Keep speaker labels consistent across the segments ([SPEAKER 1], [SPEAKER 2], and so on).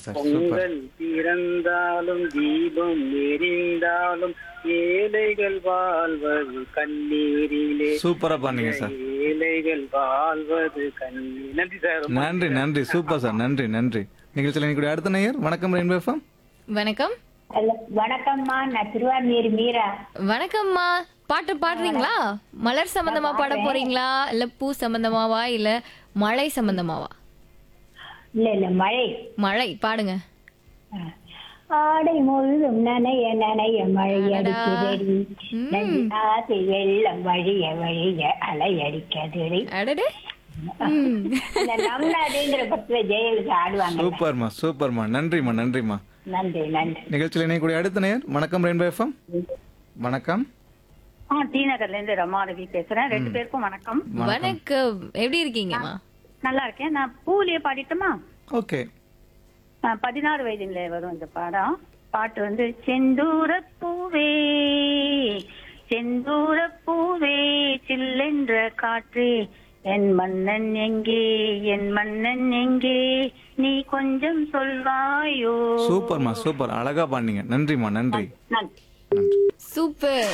[SPEAKER 1] Sir super
[SPEAKER 2] Pongal பிறந்தாலும் தீபம் எரிந்தாலும் ஏழைகள் வாழ்வது கண்ணீரிலே
[SPEAKER 1] சூப்பரா பண்ணீங்க சார்
[SPEAKER 2] ஏழைகள் வாழ்வது கண்ணீர் நன்றி சார்
[SPEAKER 1] நன்றி நன்றி சூப்பர் சார் நன்றி நன்றி நிகழ்ச்சியில் இன்னைக்கு அடுத்த நேயர் வணக்கம் ரெயின்போ எஃப்எம்
[SPEAKER 3] வணக்கம்
[SPEAKER 4] ஹலோ வணக்கம்மா நான் திருவாரூர் மீரா
[SPEAKER 3] வணக்கம்மா பாட்டு பாடுறீங்களா மலர் சம்பந்தமா பாட போறீங்களா இல்ல பூ சம்பந்தமாவா இல்ல மழை சம்பந்தமாவா
[SPEAKER 4] இல்ல இல்ல மழை
[SPEAKER 3] மழை பாடுங்க
[SPEAKER 4] ஆடை முழுதும் நனைய நனைய மழை
[SPEAKER 3] அடடா.
[SPEAKER 4] அடிக்கிறடி
[SPEAKER 3] ம்.
[SPEAKER 4] ஆசை வெள்ளம் வழிய வழிய அலை அடிக்கதடி
[SPEAKER 3] அடடே ம்.
[SPEAKER 4] இந்த நம் நாடுங்கிற பத்துல ஜெயலலிதா ஆடுவாங்க
[SPEAKER 1] சூப்பர்மா சூப்பர்மா நன்றிம்மா நன்றிம்மா
[SPEAKER 4] நன்றி நன்றி
[SPEAKER 1] நிகழ்ச்சியில் இணையக்கூடிய அடுத்த நேயர் வணக்கம் ரெயின்போ எஃப்எம் வணக்கம்
[SPEAKER 5] ஆ டி நகர்ல இருந்து ரமாரவி பேசுறேன் ரெண்டு பேருக்கும் வணக்கம்
[SPEAKER 3] வணக்கம் எப்படி இருக்கீங்கம்மா
[SPEAKER 5] நல்லா இருக்கேன் நான் பூலியே பாடிட்டுமா
[SPEAKER 1] ஓகே
[SPEAKER 5] ஆ, பதினாறு வயதுல வரும் இந்த பாடம் பாட்டு வந்து செந்தூர பூவே செந்தூர பூவே சில்லென்ற காற்றே என் மன்னன் எங்கே என் மன்னன் எங்கே நீ கொஞ்சம் சொல்வாயோ
[SPEAKER 1] சூப்பர்மா சூப்பர் அழகா பாடுனீங்க நன்றிம்மா நன்றி
[SPEAKER 5] நன்றி
[SPEAKER 3] சூப்பர்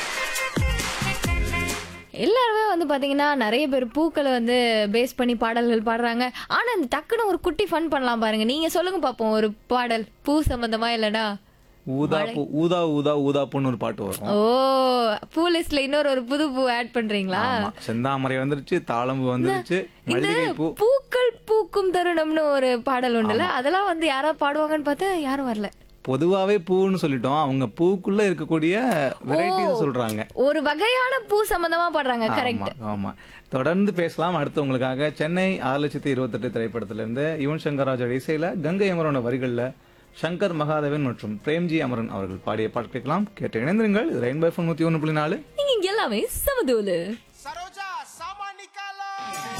[SPEAKER 3] எல்லாருமே வந்து பாத்தீங்கன்னா நிறைய பேர் பூக்களை வந்து பேஸ் பண்ணி பாடல்கள் பாடுறாங்க ஆனா இந்த டக்குன்னு ஒரு குட்டி ஃபன் பண்ணலாம் பாருங்க நீங்க சொல்லுங்க பாப்போம் ஒரு பாடல் பூ சம்பந்தமா இல்லடா
[SPEAKER 1] ஊதா பூ ஊதா ஊதா ஊதா பூன்னு ஒரு பாட்டு வரும்
[SPEAKER 3] ஓ பூ லிஸ்ட்ல இன்னொரு ஒரு புது பூ ஆட் பண்றீங்களா
[SPEAKER 1] ஆமா செந்தாமரை வந்துருச்சு தாளம்பு வந்துருச்சு
[SPEAKER 3] இந்த
[SPEAKER 1] மல்லிகை பூ
[SPEAKER 3] பூக்கள் பூக்கும் தருணம்னு ஒரு பாடல் உண்டுல அதெல்லாம் வந்து யாரா பாடுவாங்கன்னு பார்த்தா யாரும் வரல
[SPEAKER 1] பொதுவாவே பூன்னு சொல்லிட்டோம் அவங்க பூக்குள்ள இருக்கக்கூடிய வெரைட்டிஸ் சொல்றாங்க
[SPEAKER 3] ஒரு வகையான பூ சம்பந்தமா பாடுறாங்க கரெக்ட்
[SPEAKER 1] ஆமா ஆமா தொடர்ந்து பேசலாம் அடுத்து உங்களுக்காக சென்னை ஆறு லட்சத்தி இருபத்தெட்டு திரைப்படத்துல இருந்து யுவன் சங்கர் ராஜா இசையில கங்கை அமரோட வரிகள்ல சங்கர் மகாதேவன் மற்றும் பிரேம்ஜி அமரன் அவர்கள் பாடிய பாட்டு கேட்கலாம் கேட்டு இணைந்திருங்கள் ரெயின்பை ஃபோன் நூத்தி ஒன்று புள்ளி நாலு
[SPEAKER 3] நீங்க எல்லாமே சமதூலு